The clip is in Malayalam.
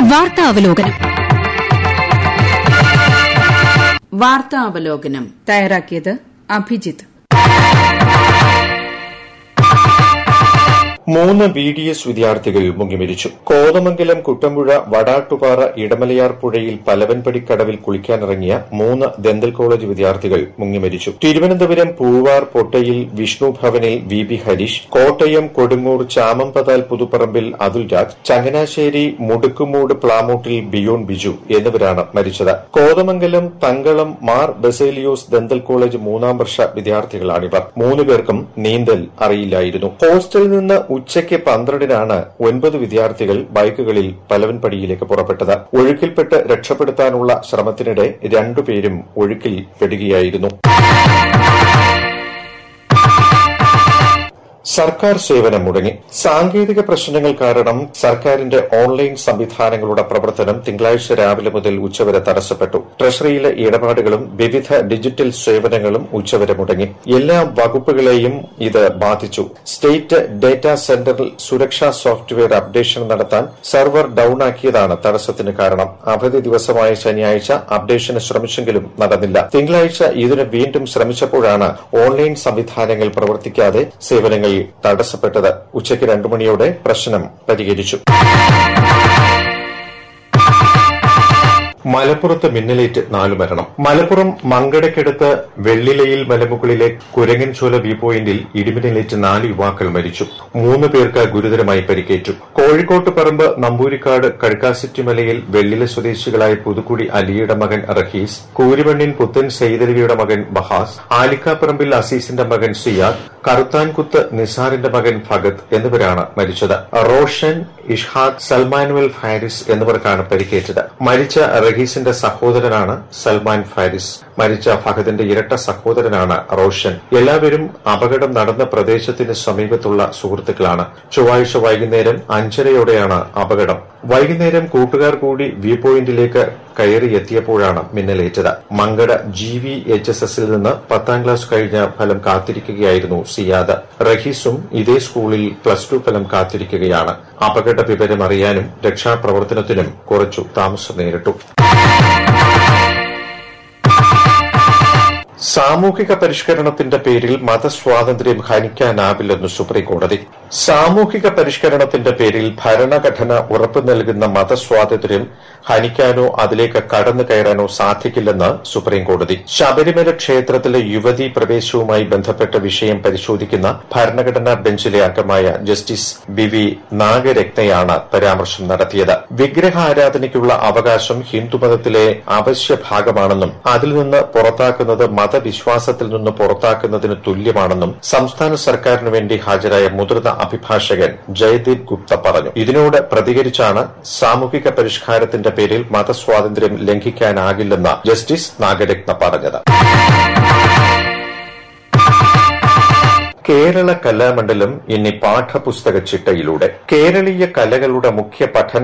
വാർത്താ അവലോകനം വാർത്താ അവലോകനം തയ്യാറാക്കിയത് അഭിജിത്ത് മൂന്ന് ബി ഡി എസ് വിദ്യാർത്ഥികൾ മുങ്ങിമരിച്ചു കോതമംഗലം കുട്ടമ്പുഴ വടാട്ടുപാറ ഇടമലയാർ പുഴയിൽ പലവൻപടിക്കടവിൽ കുളിക്കാനിറങ്ങിയ മൂന്ന് ദന്തൽ കോളേജ് വിദ്യാർത്ഥികൾ മുങ്ങിമരിച്ചു തിരുവനന്തപുരം പൂവാർ പൊട്ടയിൽ വിഷ്ണു ഭവനിൽ വി ബി ഹരീഷ് കോട്ടയം കൊടുങ്ങൂർ ചാമമ്പതാൽ പുതുപ്പറമ്പിൽ അതുൽരാജ് ചങ്ങനാശ്ശേരി മുടുക്കുമൂട് പ്ലാമൂട്ടിൽ ബിയോൺ ബിജു എന്നിവരാണ് മരിച്ചത് കോതമംഗലം തങ്കളം മാർ ബസേലിയോസ് ദന്തൽ കോളേജ് മൂന്നാം വർഷ വിദ്യാർത്ഥികളാണിവർ മൂന്ന് പേർക്കും നീന്തൽ അറിയില്ലായിരുന്നു ഹോസ്റ്റലിൽ നിന്ന് ഉച്ചയ്ക്ക് പന്ത്രണ്ടിനാണ് ഒൻപത് വിദ്യാർത്ഥികൾ ബൈക്കുകളിൽ പലവൻപടിയിലേക്ക് പുറപ്പെട്ടത് ഒഴുക്കിൽപ്പെട്ട് രക്ഷപ്പെടുത്താനുള്ള ശ്രമത്തിനിടെ രണ്ടുപേരും ഒഴുക്കിൽ പെടുകയായിരുന്നു സർക്കാർ സേവനം മുടങ്ങി സാങ്കേതിക പ്രശ്നങ്ങൾ കാരണം സർക്കാരിന്റെ ഓൺലൈൻ സംവിധാനങ്ങളുടെ പ്രവർത്തനം തിങ്കളാഴ്ച രാവിലെ മുതൽ ഉച്ചവരെ തടസ്സപ്പെട്ടു ട്രഷറിയിലെ ഇടപാടുകളും വിവിധ ഡിജിറ്റൽ സേവനങ്ങളും ഉച്ചവരെ മുടങ്ങി എല്ലാ വകുപ്പുകളെയും ഇത് ബാധിച്ചു സ്റ്റേറ്റ് ഡേറ്റാ സെന്ററിൽ സുരക്ഷാ സോഫ്റ്റ്വെയർ അപ്ഡേഷൻ നടത്താൻ സെർവർ ഡൌൺ ആക്കിയതാണ് തടസ്സത്തിന് കാരണം അവധി ദിവസമായ ശനിയാഴ്ച അപ്ഡേഷന് ശ്രമിച്ചെങ്കിലും നടന്നില്ല തിങ്കളാഴ്ച ഇതിന് വീണ്ടും ശ്രമിച്ചപ്പോഴാണ് ഓൺലൈൻ സംവിധാനങ്ങൾ പ്രവർത്തിക്കാതെ സേവനങ്ങൾ തടസ്സപ്പെട്ടത് ഉച്ചയ്ക്ക് രണ്ടു മണിയോടെ പ്രശ്നം പരിഹരിച്ചു മലപ്പുറത്ത് മിന്നലേറ്റ് നാലു മരണം മലപ്പുറം മങ്കടക്കടുത്ത് വെള്ളിലയിൽ മലമുകളിലെ കുരങ്ങൻചോല വ്യൂ പോയിന്റിൽ ഇടിമിന്നലേറ്റ് നാല് യുവാക്കൾ മരിച്ചു മൂന്ന് പേർക്ക് ഗുരുതരമായി പരിക്കേറ്റു കോഴിക്കോട്ട് പറമ്പ് നമ്പൂരിക്കാട് കഴുക്കാസിറ്റിമലയിൽ വെള്ളില സ്വദേശികളായ പുതുക്കുടി അലിയുടെ മകൻ റഹീസ് കൂരിമണ്ണിൻ പുത്തൻ സെയ്തരവിയുടെ മകൻ ബഹാസ് ആലിക്കാപ്പറമ്പിൽ അസീസിന്റെ മകൻ സിയാദ് കറുത്താൻകുത്ത് നിസാറിന്റെ മകൻ ഭഗത് എന്നിവരാണ് മരിച്ചത് റോഷൻ ഇഷ്ഹാദ് സൽമാനുവൽ ഫാരിസ് എന്നിവർക്കാണ് പരിക്കേറ്റത് മരിച്ച റഹീസിന്റെ സഹോദരനാണ് സൽമാൻ ഫാരിസ് മരിച്ച ഫഹദിന്റെ ഇരട്ട സഹോദരനാണ് റോഷൻ എല്ലാവരും അപകടം നടന്ന പ്രദേശത്തിന് സമീപത്തുള്ള സുഹൃത്തുക്കളാണ് ചൊവ്വാഴ്ച വൈകുന്നേരം അഞ്ചരയോടെയാണ് അപകടം വൈകുന്നേരം കൂട്ടുകാർ കൂടി വ്യൂ പോയിന്റിലേക്ക് കയറിയെത്തിയപ്പോഴാണ് മിന്നലേറ്റത് Mankada G V H S എസിൽ നിന്ന് പത്താം ക്ലാസ് കഴിഞ്ഞ ഫലം കാത്തിരിക്കുകയായിരുന്നു സിയാദ് റഹീസും ഇതേ സ്കൂളിൽ പ്ലസ് ടു ഫലം കാത്തിരിക്കുകയാണ് അപകട വിവരം അറിയാനും രക്ഷാപ്രവർത്തനത്തിനും കുറച്ചു താമസം നേരിട്ടു സാമൂഹിക പരിഷ്കരണത്തിന്റെ പേരിൽ മതസ്വാതന്ത്ര്യം ഹനിക്കാനാവില്ലെന്ന് സുപ്രീംകോടതി സാമൂഹിക പരിഷ്കരണത്തിന്റെ പേരിൽ ഭരണഘടന ഉറപ്പു നൽകുന്ന മതസ്വാതന്ത്ര്യം ഹനിക്കാനോ അതിലേക്ക് കടന്നു കയറാനോ സാധിക്കില്ലെന്ന് സുപ്രീംകോടതി ശബരിമല ക്ഷേത്രത്തിലെ യുവതീ പ്രവേശവുമായി ബന്ധപ്പെട്ട വിഷയം പരിശോധിക്കുന്ന ഭരണഘടനാ ബെഞ്ചിലെ അംഗമായ ജസ്റ്റിസ് ബി വി നാഗരത്നയാണ് പരാമർശം നടത്തിയത് വിഗ്രഹാരാധനയ്ക്കുള്ള അവകാശം ഹിന്ദുമതത്തിലെ അവശ്യ ഭാഗമാണെന്നും അതിൽ നിന്ന് പുറത്താക്കുന്നത് മതവിശ്വാസത്തിൽ നിന്ന് പുറത്താക്കുന്നതിന് തുല്യമാണെന്നും സംസ്ഥാന സർക്കാരിനു വേണ്ടി ഹാജരായ മുതിർന്ന അഭിഭാഷകൻ ജയദീപ് ഗുപ്ത പറഞ്ഞു ഇതിനോട് പ്രതികരിച്ചാണ് സാമൂഹിക പരിഷ്കാരത്തിന്റെ പേരിൽ മതസ്വാതന്ത്ര്യം ലംഘിക്കാനാകില്ലെന്ന് ജസ്റ്റിസ് നാഗരത്ന പറഞ്ഞത് കേരള കലാമണ്ഡലം ഇനി പാഠപുസ്തക ചിട്ടയിലൂടെ കേരളീയ കലകളുടെ മുഖ്യ പഠന